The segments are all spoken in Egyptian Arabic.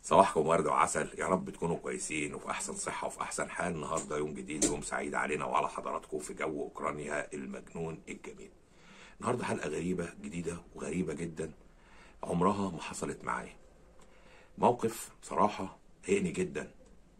صباحكم ورد وعسل يا رب تكونوا كويسين وفي احسن صحه وفي احسن حال النهارده يوم جديد يوم سعيد علينا وعلى حضراتكم في جو اوكرانيا المجنون الجميل النهارده حلقه غريبه جديده وغريبه جدا عمرها ما حصلت معايا موقف بصراحه هيئني جدا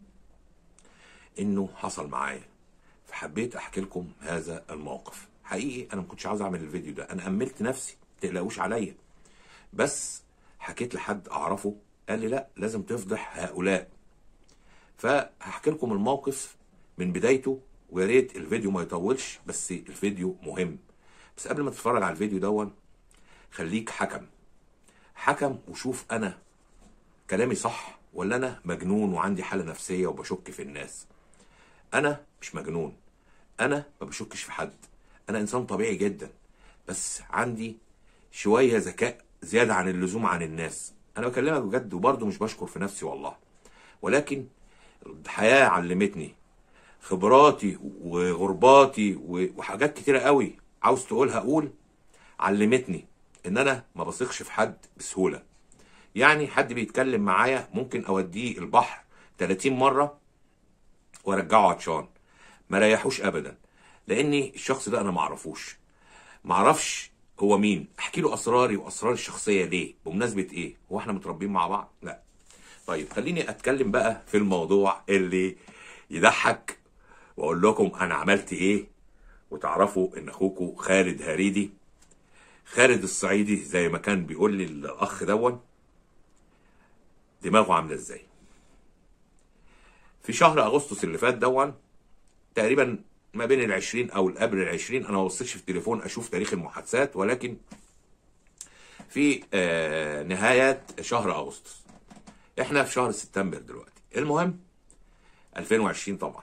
انه حصل معايا فحبيت احكي لكم هذا الموقف حقيقي انا ما كنتش عاوز اعمل الفيديو ده انا املت نفسي ما تقلقوش عليا بس حكيت لحد اعرفه قال لي لا لازم تفضح هؤلاء فهحكي لكم الموقف من بدايته ويا ريت الفيديو ما يطولش بس الفيديو مهم بس قبل ما تتفرج على الفيديو دون خليك حكم حكم وشوف انا كلامي صح ولا انا مجنون وعندي حاله نفسيه وبشك في الناس انا مش مجنون انا ما بشكش في حد انا انسان طبيعي جدا بس عندي شويه ذكاء زياده عن اللزوم عن الناس انا بكلمك بجد وبرضه مش بشكر في نفسي والله ولكن الحياه علمتني خبراتي وغرباتي وحاجات كتيره قوي عاوز تقولها قول علمتني ان انا ما بثقش في حد بسهوله يعني حد بيتكلم معايا ممكن اوديه البحر 30 مره وارجعه عطشان ما ريحوش ابدا لاني الشخص ده انا ما اعرفوش ما اعرفش هو مين احكي له اسراري واسرار الشخصيه ليه بمناسبه ايه هو احنا متربيين مع بعض لا طيب خليني اتكلم بقى في الموضوع اللي يضحك واقول لكم انا عملت ايه وتعرفوا ان اخوكم خالد هريدي خالد الصعيدي زي ما كان بيقول لي الاخ دون دماغه عامله ازاي في شهر اغسطس اللي فات دون تقريبا ما بين العشرين او قبل العشرين انا ما ببصش في التليفون اشوف تاريخ المحادثات ولكن في آه نهاية شهر اغسطس احنا في شهر سبتمبر دلوقتي المهم 2020 طبعا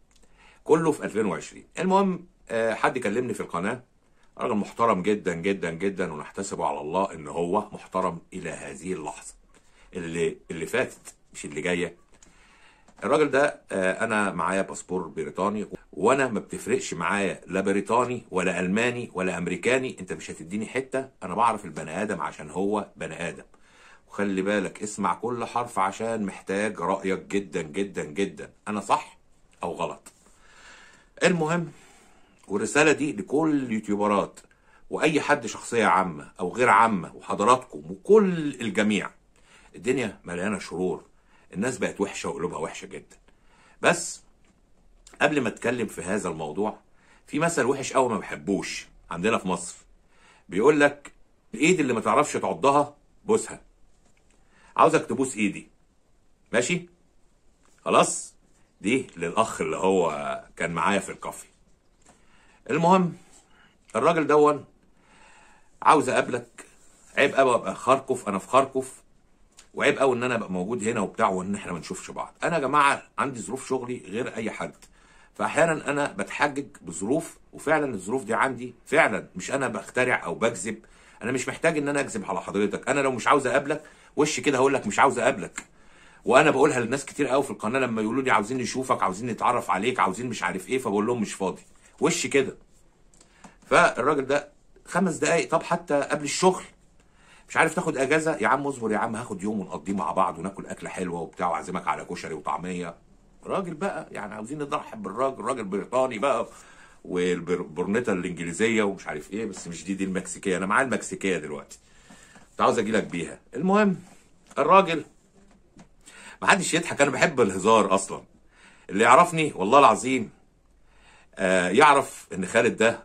كله في 2020 المهم آه حد كلمني في القناة راجل محترم جدا جدا جدا ونحتسبه على الله ان هو محترم الى هذه اللحظة اللي اللي فاتت مش اللي جايه الراجل ده انا معايا باسبور بريطاني وانا ما بتفرقش معايا لا بريطاني ولا الماني ولا امريكاني انت مش هتديني حته انا بعرف البني ادم عشان هو بني ادم وخلي بالك اسمع كل حرف عشان محتاج رايك جدا جدا جدا انا صح او غلط المهم والرساله دي لكل اليوتيوبرات واي حد شخصيه عامه او غير عامه وحضراتكم وكل الجميع الدنيا مليانه شرور الناس بقت وحشه وقلوبها وحشه جدا بس قبل ما اتكلم في هذا الموضوع في مثل وحش قوي ما بحبوش عندنا في مصر بيقول لك الايد اللي ما تعرفش تعضها بوسها عاوزك تبوس ايدي ماشي خلاص دي للاخ اللي هو كان معايا في الكافي المهم الراجل دون عاوز اقابلك عيب قوي ابقى خاركوف انا في خاركوف وعيب قوي ان انا ابقى موجود هنا وبتاع وان احنا ما نشوفش بعض انا يا جماعه عندي ظروف شغلي غير اي حد فاحيانا انا بتحجج بظروف وفعلا الظروف دي عندي فعلا مش انا بخترع او بكذب انا مش محتاج ان انا اكذب على حضرتك انا لو مش عاوز اقابلك وش كده هقول لك مش عاوز اقابلك وانا بقولها لناس كتير قوي في القناه لما يقولوا لي عاوزين نشوفك عاوزين نتعرف عليك عاوزين مش عارف ايه فبقول لهم مش فاضي وش كده فالراجل ده خمس دقايق طب حتى قبل الشغل مش عارف تاخد اجازه يا عم اصبر يا عم هاخد يوم ونقضيه مع بعض وناكل اكله حلوه وبتاع واعزمك على كشري وطعميه راجل بقى يعني عاوزين نضحي بالراجل راجل بريطاني بقى والبرنيتا الانجليزيه ومش عارف ايه بس مش دي دي المكسيكيه انا معايا المكسيكيه دلوقتي كنت عاوز اجي لك بيها المهم الراجل ما حدش يضحك انا بحب الهزار اصلا اللي يعرفني والله العظيم آه يعرف ان خالد ده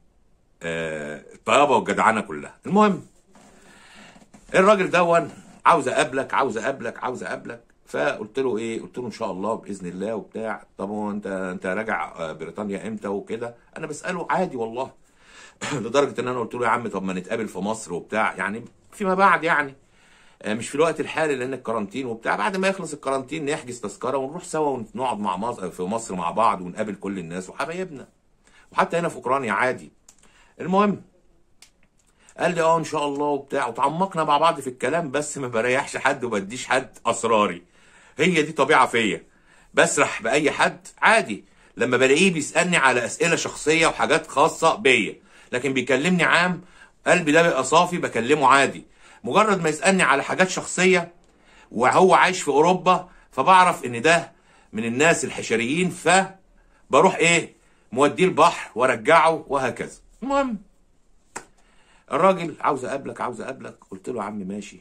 آه الطيابه والجدعنه كلها المهم الراجل دون عاوز اقابلك عاوز اقابلك عاوز اقابلك فقلت له ايه قلت له ان شاء الله باذن الله وبتاع طب هو انت انت راجع بريطانيا امتى وكده انا بساله عادي والله لدرجه ان انا قلت له يا عم طب ما نتقابل في مصر وبتاع يعني فيما بعد يعني مش في الوقت الحالي لان الكارانتين وبتاع بعد ما يخلص الكارانتين نحجز تذكره ونروح سوا ونقعد مع مصر في مصر مع بعض ونقابل كل الناس وحبايبنا وحتى هنا في اوكرانيا عادي المهم قال لي اه ان شاء الله وبتاع وتعمقنا مع بعض في الكلام بس ما بريحش حد وبديش حد اسراري هي دي طبيعه فيا بسرح باي حد عادي لما بلاقيه بيسالني على اسئله شخصيه وحاجات خاصه بيا لكن بيكلمني عام قلبي ده بيبقى صافي بكلمه عادي مجرد ما يسالني على حاجات شخصيه وهو عايش في اوروبا فبعرف ان ده من الناس الحشريين فبروح ايه موديه البحر وارجعه وهكذا المهم الراجل عاوز اقابلك عاوز اقابلك قلت له يا عم ماشي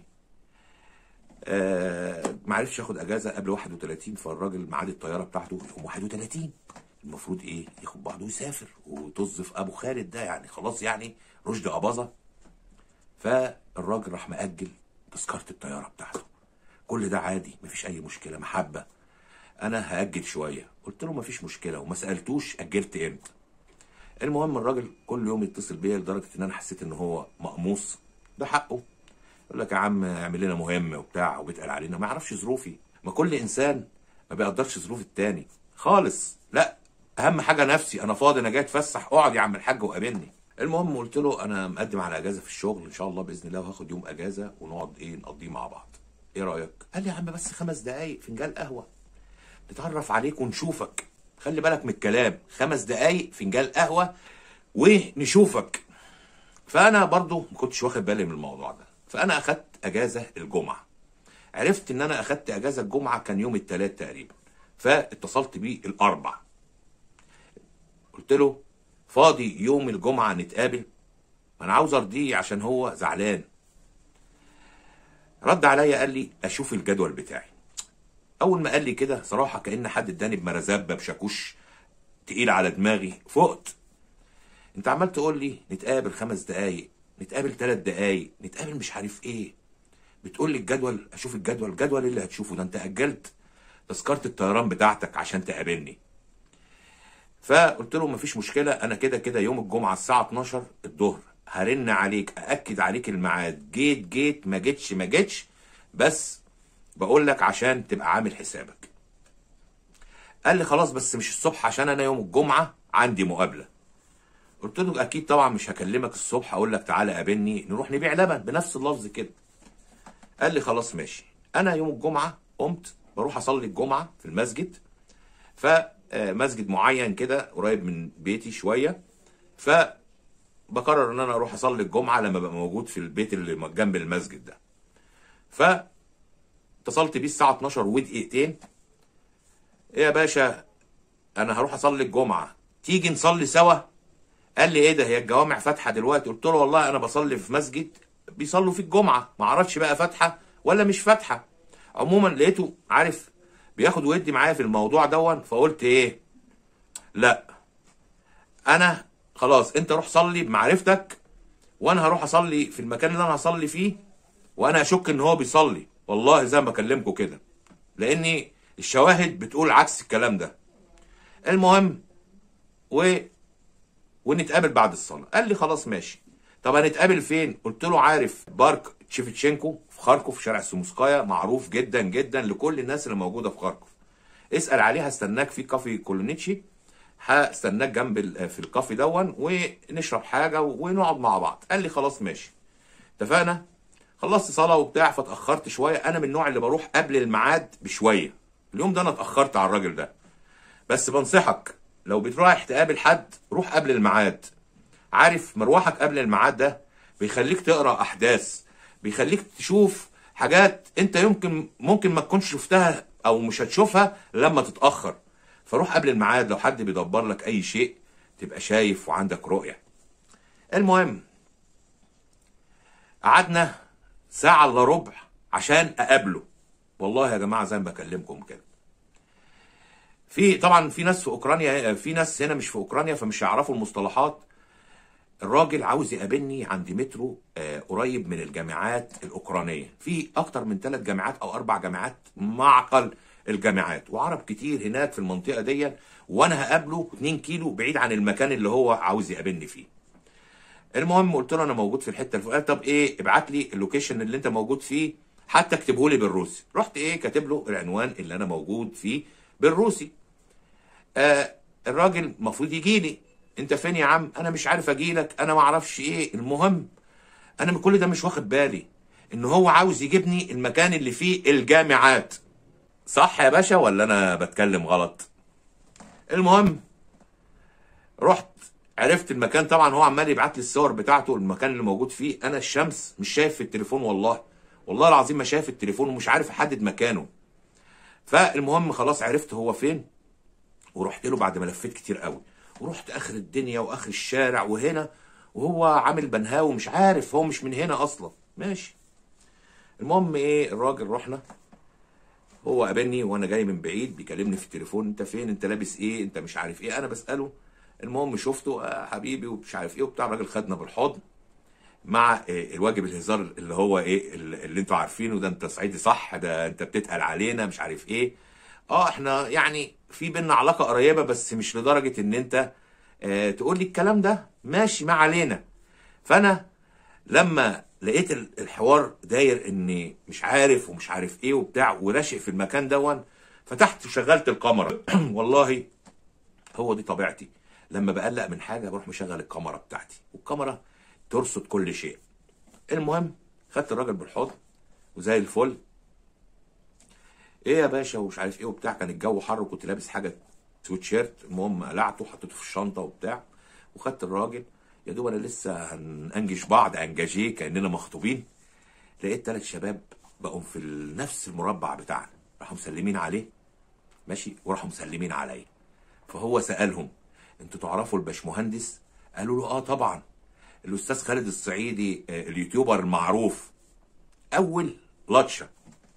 آه ما عرفش ياخد اجازه قبل 31 فالراجل ميعاد الطياره بتاعته يوم 31 المفروض ايه ياخد بعضه ويسافر وطز في ابو خالد ده يعني خلاص يعني رشدي اباظه فالراجل راح مأجل تذكره الطياره بتاعته كل ده عادي مفيش اي مشكله محبه انا هاجل شويه قلت له مفيش مشكله وما سالتوش اجلت امتى المهم الراجل كل يوم يتصل بيا لدرجه ان انا حسيت ان هو مقموص ده حقه يقول لك يا عم اعمل لنا مهمه وبتاع وبيتقل علينا ما يعرفش ظروفي ما كل انسان ما بيقدرش ظروف التاني خالص لا اهم حاجه نفسي انا فاضي انا جاي اتفسح اقعد يا عم الحاج وقابلني المهم قلت له انا مقدم على اجازه في الشغل ان شاء الله باذن الله وهاخد يوم اجازه ونقعد ايه نقضيه مع بعض ايه رايك قال لي يا عم بس خمس دقايق فنجان قهوه نتعرف عليك ونشوفك خلي بالك من الكلام خمس دقايق فنجان قهوه ونشوفك فانا برضو ما كنتش واخد بالي من الموضوع ده فانا اخدت اجازه الجمعه عرفت ان انا اخدت اجازه الجمعه كان يوم الثلاث تقريبا فاتصلت بيه الاربع قلت له فاضي يوم الجمعه نتقابل انا عاوز ارضيه عشان هو زعلان رد عليا قال لي اشوف الجدول بتاعي اول ما قال لي كده صراحه كان حد اداني بمرزبه بشاكوش تقيل على دماغي فقت انت عمال تقول لي نتقابل خمس دقايق نتقابل ثلاث دقايق نتقابل مش عارف ايه بتقول لي الجدول اشوف الجدول الجدول اللي هتشوفه ده انت اجلت تذكره الطيران بتاعتك عشان تقابلني فقلت له مفيش مشكله انا كده كده يوم الجمعه الساعه 12 الظهر هرن عليك ااكد عليك الميعاد جيت جيت ما جيتش ما جيتش بس بقول لك عشان تبقى عامل حسابك قال لي خلاص بس مش الصبح عشان انا يوم الجمعه عندي مقابله قلت له اكيد طبعا مش هكلمك الصبح اقول لك تعالى قابلني نروح نبيع لبن بنفس اللفظ كده قال لي خلاص ماشي انا يوم الجمعه قمت بروح اصلي الجمعه في المسجد فمسجد معين كده قريب من بيتي شويه ف بقرر ان انا اروح اصلي الجمعه لما ببقى موجود في البيت اللي جنب المسجد ده ف اتصلت بيه الساعه 12 ودقيقتين ايه يا باشا انا هروح اصلي الجمعه تيجي نصلي سوا قال لي ايه ده هي الجوامع فاتحه دلوقتي قلت له والله انا بصلي في مسجد بيصلوا في الجمعه ما اعرفش بقى فاتحه ولا مش فاتحه عموما لقيته عارف بياخد ويدي معايا في الموضوع دون فقلت ايه لا انا خلاص انت روح صلي بمعرفتك وانا هروح اصلي في المكان اللي انا هصلي فيه وانا اشك ان هو بيصلي والله زي ما بكلمكم كده لاني الشواهد بتقول عكس الكلام ده المهم و ونتقابل بعد الصلاه قال لي خلاص ماشي طب هنتقابل فين قلت له عارف بارك تشيفتشينكو في خاركوف في شارع سموسكايا معروف جدا جدا لكل الناس اللي موجوده في خاركوف اسال عليه هستناك في كافي كولونيتشي هستناك جنب ال- في الكافي دون ونشرب حاجه ونقعد مع بعض قال لي خلاص ماشي اتفقنا خلصت صلاه وبتاع فاتاخرت شويه انا من النوع اللي بروح قبل الميعاد بشويه اليوم ده انا اتاخرت على الراجل ده بس بنصحك لو بتروح تقابل حد روح قبل الميعاد عارف مروحك قبل الميعاد ده بيخليك تقرا احداث بيخليك تشوف حاجات انت يمكن ممكن ما تكونش شفتها او مش هتشوفها لما تتاخر فروح قبل الميعاد لو حد بيدبر لك اي شيء تبقى شايف وعندك رؤيه المهم قعدنا ساعة الا ربع عشان اقابله والله يا جماعة زي ما بكلمكم كده في طبعا في ناس في اوكرانيا في ناس هنا مش في اوكرانيا فمش هيعرفوا المصطلحات الراجل عاوز يقابلني عند مترو آه، قريب من الجامعات الاوكرانيه في اكتر من ثلاث جامعات او اربع جامعات معقل الجامعات وعرب كتير هناك في المنطقه دي وانا هقابله 2 كيلو بعيد عن المكان اللي هو عاوز يقابلني فيه المهم قلت له انا موجود في الحته الفلانيه طب ايه ابعت لي اللوكيشن اللي انت موجود فيه حتى اكتبه لي بالروسي رحت ايه كاتب له العنوان اللي انا موجود فيه بالروسي آه الراجل المفروض يجي لي انت فين يا عم انا مش عارف اجي لك انا ما اعرفش ايه المهم انا من كل ده مش واخد بالي ان هو عاوز يجيبني المكان اللي فيه الجامعات صح يا باشا ولا انا بتكلم غلط المهم رحت عرفت المكان طبعا هو عمال يبعت لي الصور بتاعته المكان اللي موجود فيه انا الشمس مش شايف في التليفون والله والله العظيم ما شايف التليفون ومش عارف احدد مكانه فالمهم خلاص عرفت هو فين ورحت له بعد ما لفيت كتير قوي ورحت اخر الدنيا واخر الشارع وهنا وهو عامل بنهاوي مش عارف هو مش من هنا اصلا ماشي المهم ايه الراجل رحنا هو قابلني وانا جاي من بعيد بيكلمني في التليفون انت فين انت لابس ايه انت مش عارف ايه انا بساله المهم شفته آه حبيبي ومش عارف ايه وبتاع الراجل خدنا بالحضن مع إيه الواجب الهزار اللي هو ايه اللي انتوا عارفينه ده انت صعيدي صح ده انت بتتقل علينا مش عارف ايه اه احنا يعني في بينا علاقه قريبه بس مش لدرجه ان انت اه تقول لي الكلام ده ماشي ما علينا فانا لما لقيت الحوار داير اني مش عارف ومش عارف ايه وبتاع وراشق في المكان دون فتحت وشغلت الكاميرا والله هو دي طبيعتي لما بقلق من حاجه بروح مشغل الكاميرا بتاعتي والكاميرا ترصد كل شيء المهم خدت الراجل بالحضن وزي الفل ايه يا باشا ومش عارف ايه وبتاع كان الجو حر وكنت لابس حاجه سويت شيرت المهم قلعته وحطيته في الشنطه وبتاع وخدت الراجل يا دوب انا لسه هننجش بعض انجاجيه كاننا مخطوبين لقيت ثلاث شباب بقوا في نفس المربع بتاعنا راحوا مسلمين عليه ماشي وراحوا مسلمين عليا فهو سالهم انتوا تعرفوا الباشمهندس قالوا له اه طبعا الاستاذ خالد الصعيدي اليوتيوبر المعروف اول لطشه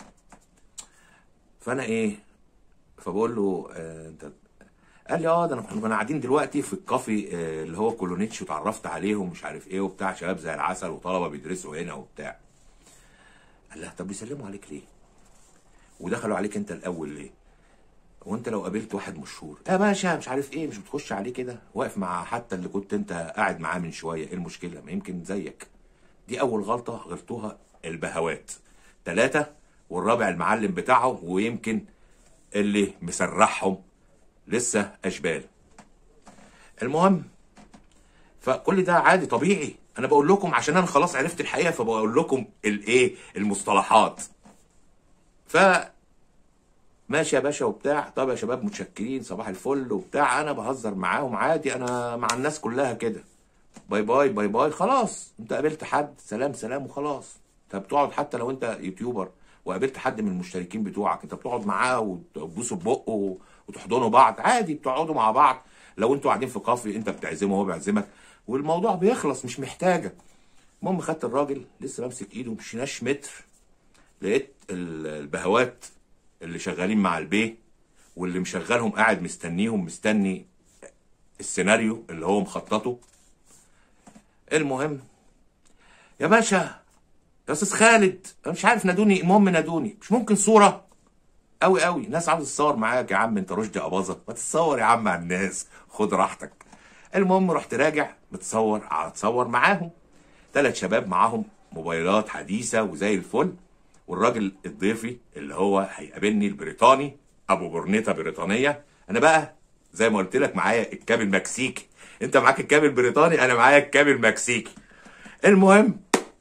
فانا ايه فبقول له آه انت قال لي اه ده انا كنا قاعدين دلوقتي في الكافي آه اللي هو كولونيتش وتعرفت عليهم مش عارف ايه وبتاع شباب زي العسل وطلبه بيدرسوا هنا وبتاع قال لها طب بيسلموا عليك ليه ودخلوا عليك انت الاول ليه وانت لو قابلت واحد مشهور يا باشا مش عارف ايه مش بتخش عليه كده واقف مع حتى اللي كنت انت قاعد معاه من شويه ايه المشكله ما يمكن زيك دي اول غلطه غلطوها البهوات ثلاثه والرابع المعلم بتاعهم ويمكن اللي مسرحهم لسه اشبال المهم فكل ده عادي طبيعي انا بقول لكم عشان انا خلاص عرفت الحقيقه فبقول لكم الايه المصطلحات ف ماشي يا باشا وبتاع طب يا شباب متشكرين صباح الفل وبتاع انا بهزر معاهم عادي انا مع الناس كلها كده باي باي باي باي خلاص انت قابلت حد سلام سلام وخلاص انت بتقعد حتى لو انت يوتيوبر وقابلت حد من المشتركين بتوعك انت بتقعد معاه وتبوسوا ببقه وتحضنوا بعض عادي بتقعدوا مع بعض لو انتوا قاعدين في كافي انت بتعزمه وهو بيعزمك والموضوع بيخلص مش محتاجه المهم خدت الراجل لسه بمسك ايده مشيناش متر لقيت البهوات اللي شغالين مع البيه واللي مشغلهم قاعد مستنيهم مستني السيناريو اللي هو مخططه المهم يا باشا يا استاذ خالد انا مش عارف نادوني المهم نادوني مش ممكن صوره قوي قوي ناس عاوزه تتصور معاك يا عم انت رشدي اباظه ما تتصور يا عم مع الناس خد راحتك المهم رحت راجع متصور اتصور معاهم ثلاث شباب معاهم موبايلات حديثه وزي الفل والراجل الضيفي اللي هو هيقابلني البريطاني ابو برنيطه بريطانيه انا بقى زي ما قلت لك معايا الكاب المكسيكي انت معاك الكاب البريطاني انا معايا الكاب المكسيكي المهم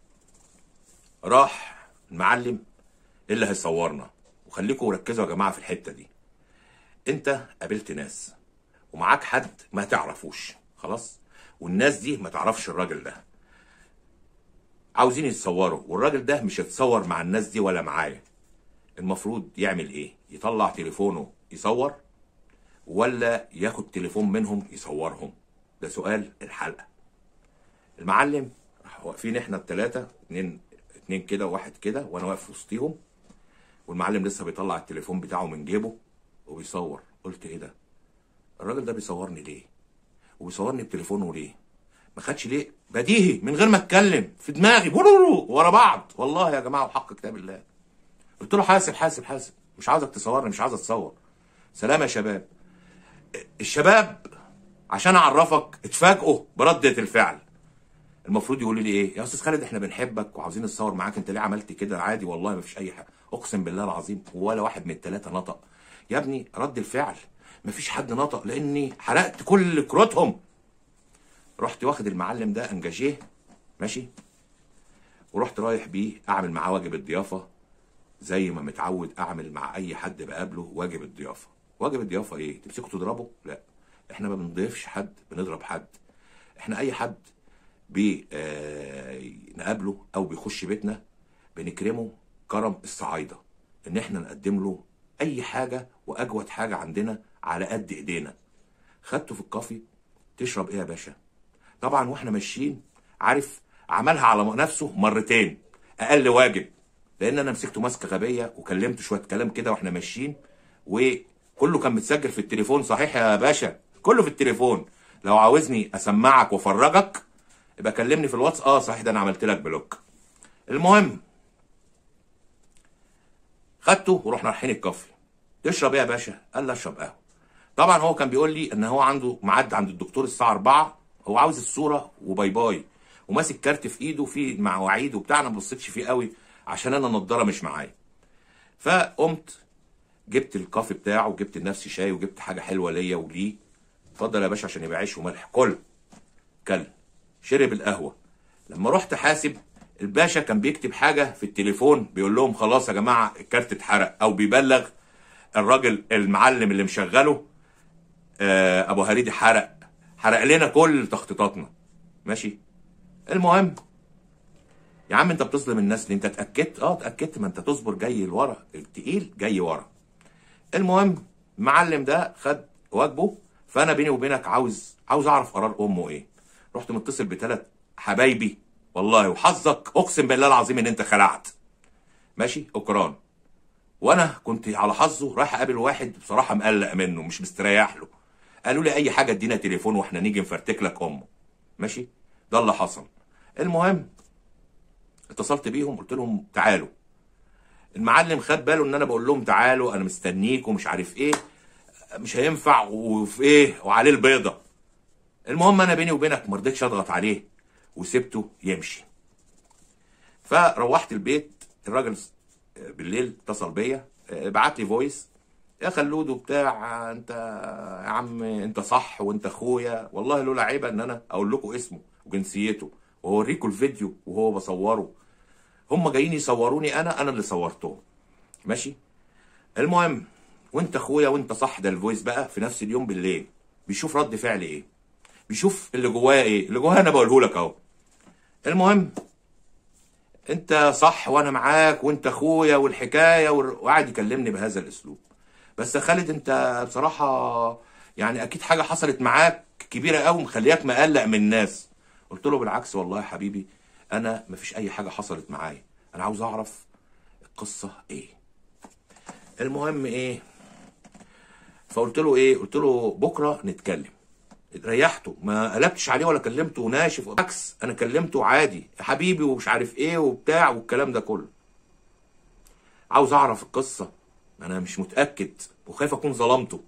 راح المعلم اللي هيصورنا وخليكم ركزوا يا جماعه في الحته دي انت قابلت ناس ومعاك حد ما تعرفوش خلاص والناس دي ما تعرفش الراجل ده عاوزين يتصوروا والراجل ده مش هيتصور مع الناس دي ولا معايا المفروض يعمل ايه يطلع تليفونه يصور ولا ياخد تليفون منهم يصورهم ده سؤال الحلقه المعلم راح واقفين احنا الثلاثه اتنين اتنين كده وواحد كده وانا واقف وسطيهم والمعلم لسه بيطلع التليفون بتاعه من جيبه وبيصور قلت ايه ده الراجل ده بيصورني ليه وبيصورني بتليفونه ليه ما خدش ليه بديهي من غير ما اتكلم في دماغي بورورو ورا بعض والله يا جماعه وحق كتاب الله قلت له حاسب حاسب حاسب مش عاوزك تصورني مش عاوز اتصور سلام يا شباب الشباب عشان اعرفك اتفاجئوا برده الفعل المفروض يقولوا لي ايه يا استاذ خالد احنا بنحبك وعاوزين نتصور معاك انت ليه عملت كده عادي والله ما فيش اي حاجه اقسم بالله العظيم ولا واحد من الثلاثه نطق يا ابني رد الفعل ما فيش حد نطق لاني حرقت كل كروتهم رحت واخد المعلم ده انجاجيه ماشي ورحت رايح بيه اعمل معاه واجب الضيافه زي ما متعود اعمل مع اي حد بقابله واجب الضيافه واجب الضيافه ايه تمسكه تضربه لا احنا ما بنضيفش حد بنضرب حد احنا اي حد بي آه نقابله او بيخش بيتنا بنكرمه كرم الصعايده ان احنا نقدم له اي حاجه واجود حاجه عندنا على قد ايدينا خدته في الكافي تشرب ايه يا باشا طبعا واحنا ماشيين عارف عملها على نفسه مرتين اقل واجب لان انا مسكته ماسكه غبيه وكلمته شويه كلام كده واحنا ماشيين وكله كان متسجل في التليفون صحيح يا باشا كله في التليفون لو عاوزني اسمعك وافرجك يبقى كلمني في الواتس اه صحيح ده انا عملت لك بلوك المهم خدته ورحنا رايحين الكافي تشرب ايه يا باشا قال لي اشرب قهوه طبعا هو كان بيقول لي ان هو عنده ميعاد عند الدكتور الساعه 4 هو عاوز الصوره وباي باي وماسك كارت في ايده فيه مواعيد وبتاع انا ما بصيتش فيه قوي عشان انا نضاره مش معايا فقمت جبت الكافي بتاعه وجبت لنفسي شاي وجبت حاجه حلوه ليا وليه اتفضل يا باشا عشان يبقى عيش وملح كل كل شرب القهوه لما رحت حاسب الباشا كان بيكتب حاجه في التليفون بيقول لهم خلاص يا جماعه الكارت اتحرق او بيبلغ الراجل المعلم اللي مشغله آه ابو هريدي حرق حرق لنا كل تخطيطاتنا ماشي المهم يا عم انت بتظلم الناس ليه انت اتاكدت اه اتاكدت ما انت تصبر جاي لورا التقيل جاي ورا المهم المعلم ده خد واجبه فانا بيني وبينك عاوز عاوز اعرف قرار امه ايه رحت متصل بثلاث حبايبي والله وحظك اقسم بالله العظيم ان انت خلعت ماشي اوكران وانا كنت على حظه رايح اقابل واحد بصراحه مقلق منه مش مستريح له قالوا لي اي حاجه ادينا تليفون واحنا نيجي نفرتك لك امه ماشي ده اللي حصل المهم اتصلت بيهم قلت لهم تعالوا المعلم خد باله ان انا بقول لهم تعالوا انا مستنيك ومش عارف ايه مش هينفع وفي ايه وعليه البيضه المهم انا بيني وبينك ما رضيتش اضغط عليه وسبته يمشي فروحت البيت الراجل بالليل اتصل بيا بعت لي فويس يا خلود وبتاع انت يا عم انت صح وانت اخويا والله لولا عيبه ان انا اقول لكم اسمه وجنسيته واوريكم الفيديو وهو بصوره هم جايين يصوروني انا انا اللي صورتهم ماشي المهم وانت اخويا وانت صح ده الفويس بقى في نفس اليوم بالليل بيشوف رد فعل ايه بيشوف اللي جواه ايه اللي جواه انا بقوله لك اهو المهم انت صح وانا معاك وانت اخويا والحكايه وقعد يكلمني بهذا الاسلوب بس يا خالد انت بصراحه يعني اكيد حاجه حصلت معاك كبيره قوي مخلياك مقلق من الناس قلت له بالعكس والله يا حبيبي انا مفيش اي حاجه حصلت معايا انا عاوز اعرف القصه ايه المهم ايه فقلت له ايه قلت له بكره نتكلم ريحته ما قلبتش عليه ولا كلمته ناشف بالعكس انا كلمته عادي يا حبيبي ومش عارف ايه وبتاع والكلام ده كله عاوز اعرف القصه انا مش متاكد وخايف اكون ظلمته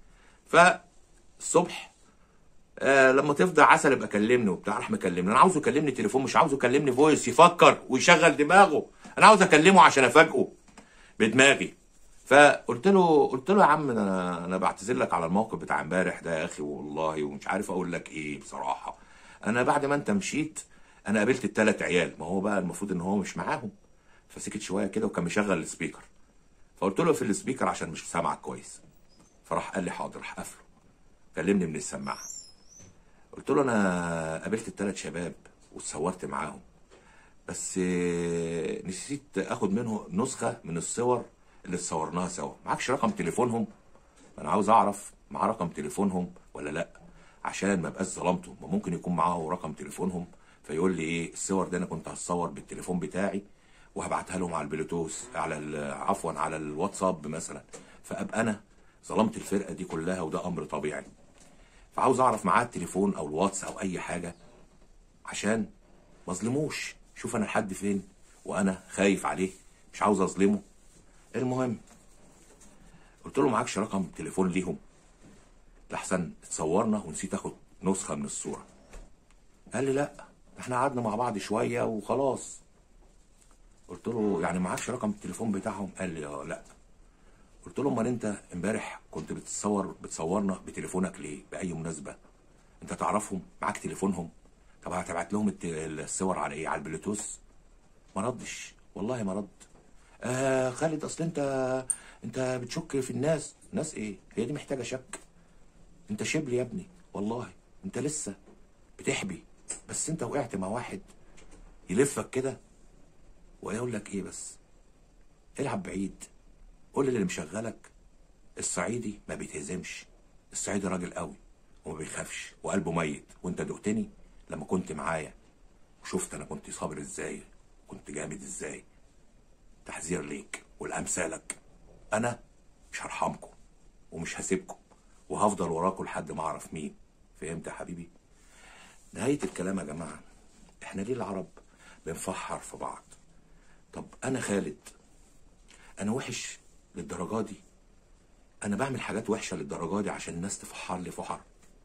فالصبح آه لما تفضى عسل ابقى كلمني وبتاع راح مكلمني انا عاوزه يكلمني تليفون مش عاوزه يكلمني فويس يفكر ويشغل دماغه انا عاوز اكلمه عشان افاجئه بدماغي فقلت له قلت له يا عم انا انا بعتذر لك على الموقف بتاع امبارح ده يا اخي والله ومش عارف اقول لك ايه بصراحه انا بعد ما انت مشيت انا قابلت الثلاث عيال ما هو بقى المفروض ان هو مش معاهم فسكت شويه كده وكان مشغل السبيكر فقلت له في السبيكر عشان مش سامعك كويس فراح قال لي حاضر راح قفله كلمني من السماعه قلت له انا قابلت الثلاث شباب واتصورت معاهم بس نسيت اخد منه نسخه من الصور اللي اتصورناها سوا معكش رقم تليفونهم انا عاوز اعرف معاه رقم تليفونهم ولا لا عشان ما بقاش ظلمته ما ممكن يكون معاه رقم تليفونهم فيقول لي ايه الصور دي انا كنت هتصور بالتليفون بتاعي وهبعتها لهم على البلوتوث على عفوا على الواتساب مثلا فابقى انا ظلمت الفرقه دي كلها وده امر طبيعي فعاوز اعرف معاه التليفون او الواتس او اي حاجه عشان ما اظلموش شوف انا لحد فين وانا خايف عليه مش عاوز اظلمه المهم قلت له معكش رقم تليفون ليهم لحسن اتصورنا ونسيت اخد نسخه من الصوره قال لي لا احنا قعدنا مع بعض شويه وخلاص قلت له يعني معكش رقم التليفون بتاعهم قال لي اه لا قلت له امال انت امبارح كنت بتصور بتصورنا بتليفونك ليه باي مناسبه انت تعرفهم معاك تليفونهم طب هتبعت لهم الصور على ايه على البلوتوث ما ردش والله ما رد آه خالد اصل انت انت بتشك في الناس ناس ايه هي دي محتاجه شك انت شبل يا ابني والله انت لسه بتحبي بس انت وقعت مع واحد يلفك كده ويقول لك ايه بس العب بعيد قول اللي مشغلك الصعيدي ما بيتهزمش الصعيدي راجل قوي وما بيخافش وقلبه ميت وانت دقتني لما كنت معايا وشفت انا كنت صابر ازاي كنت جامد ازاي تحذير ليك ولامثالك انا مش هرحمكم ومش هسيبكم وهفضل وراكم لحد ما اعرف مين فهمت يا حبيبي نهاية الكلام يا جماعة احنا ليه العرب بنفحر في بعض طب انا خالد انا وحش للدرجة دي انا بعمل حاجات وحشة للدرجة دي عشان الناس تفحر لي فحر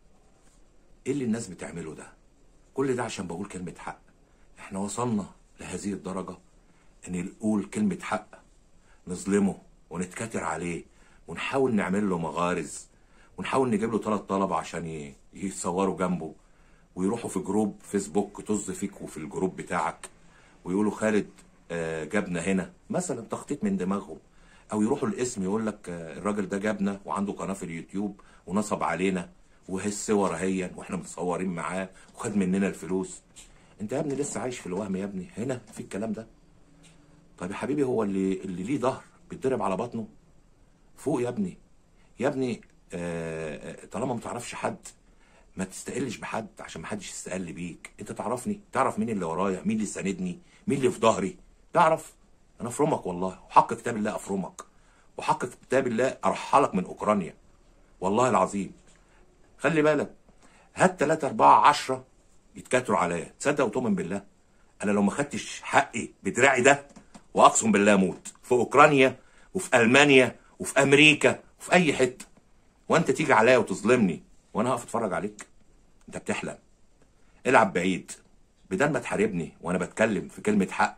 ايه اللي الناس بتعمله ده كل ده عشان بقول كلمة حق احنا وصلنا لهذه الدرجة ان نقول كلمة حق نظلمه ونتكتر عليه ونحاول نعمل له مغارز ونحاول نجيب له ثلاث طلبة عشان ي- يتصوروا جنبه ويروحوا في جروب فيسبوك طز فيك وفي الجروب بتاعك ويقولوا خالد آه، جابنا هنا مثلا تخطيط من دماغهم او يروحوا الاسم يقول لك آه، الراجل ده جابنا وعنده قناه في اليوتيوب ونصب علينا وهي الصور هي واحنا متصورين معاه وخد مننا الفلوس انت يا ابني لسه عايش في الوهم يا ابني هنا في الكلام ده طيب يا حبيبي هو اللي اللي ليه ظهر بيتضرب على بطنه فوق يا ابني يا ابني آه، آه، طالما ما تعرفش حد ما تستقلش بحد عشان ما حدش يستقل بيك انت تعرفني تعرف مين اللي ورايا مين اللي ساندني مين اللي في ظهري تعرف انا افرمك والله وحق كتاب الله افرمك وحق كتاب الله ارحلك من اوكرانيا والله العظيم خلي بالك هات 3 4 10 يتكاتروا عليا تصدق وتؤمن بالله انا لو ما خدتش حقي بدراعي ده واقسم بالله اموت في اوكرانيا وفي المانيا وفي امريكا وفي اي حته وانت تيجي عليا وتظلمني وانا هقف اتفرج عليك انت بتحلم العب بعيد بدل ما تحاربني وانا بتكلم في كلمه حق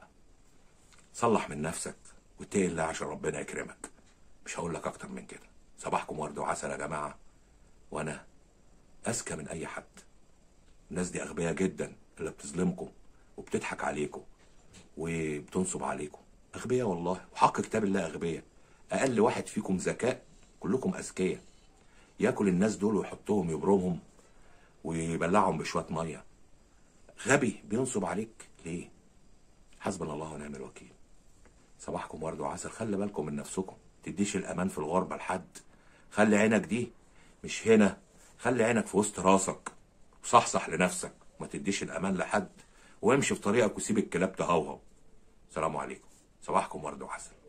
صلح من نفسك واتقي الله عشان ربنا يكرمك مش هقول لك اكتر من كده صباحكم ورد وعسل يا جماعه وانا اذكى من اي حد الناس دي اغبياء جدا اللي بتظلمكم وبتضحك عليكم وبتنصب عليكم اغبياء والله وحق كتاب الله اغبياء اقل واحد فيكم ذكاء كلكم اذكياء ياكل الناس دول ويحطهم يبرمهم ويبلعهم بشويه ميه غبي بينصب عليك ليه حسبنا الله ونعم الوكيل صباحكم ورد وعسل خلي بالكم من نفسكم تديش الامان في الغربه لحد خلي عينك دي مش هنا خلي عينك في وسط راسك وصحصح لنفسك ما تديش الامان لحد وامشي في طريقك وسيب الكلاب تهوهو سلام عليكم صباحكم ورد وعسل